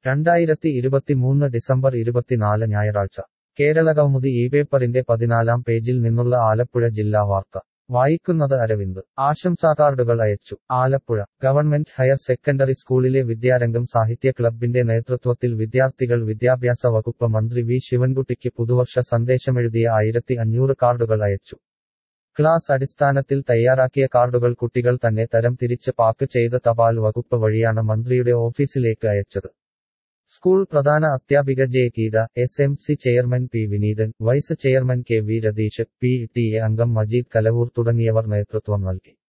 രണ്ടായിരത്തി ഇരുപത്തിമൂന്ന് ഡിസംബർ ഇരുപത്തിനാല് ഞായറാഴ്ച കേരള കൗമുദി ഈ പേപ്പറിന്റെ പതിനാലാം പേജിൽ നിന്നുള്ള ആലപ്പുഴ ജില്ലാ വാർത്ത വായിക്കുന്നത് അരവിന്ദ് ആശംസാ കാർഡുകൾ അയച്ചു ആലപ്പുഴ ഗവൺമെന്റ് ഹയർ സെക്കൻഡറി സ്കൂളിലെ വിദ്യാരംഗം സാഹിത്യ ക്ലബിന്റെ നേതൃത്വത്തിൽ വിദ്യാർത്ഥികൾ വിദ്യാഭ്യാസ വകുപ്പ് മന്ത്രി വി ശിവൻകുട്ടിക്ക് പുതുവർഷ സന്ദേശമെഴുതിയ ആയിരത്തി അഞ്ഞൂറ് കാർഡുകൾ അയച്ചു ക്ലാസ് അടിസ്ഥാനത്തിൽ തയ്യാറാക്കിയ കാർഡുകൾ കുട്ടികൾ തന്നെ തരം തിരിച്ച് പാക്ക് ചെയ്ത തപാൽ വകുപ്പ് വഴിയാണ് മന്ത്രിയുടെ ഓഫീസിലേക്ക് അയച്ചത് സ്കൂൾ പ്രധാന അധ്യാപിക J Geetha S M C chairman P Vineethan vice chairman K V Ratheesh P T A അംഗം മജീദ് കലവൂർ തുടങ്ങിയവർ നേതൃത്വം നൽകി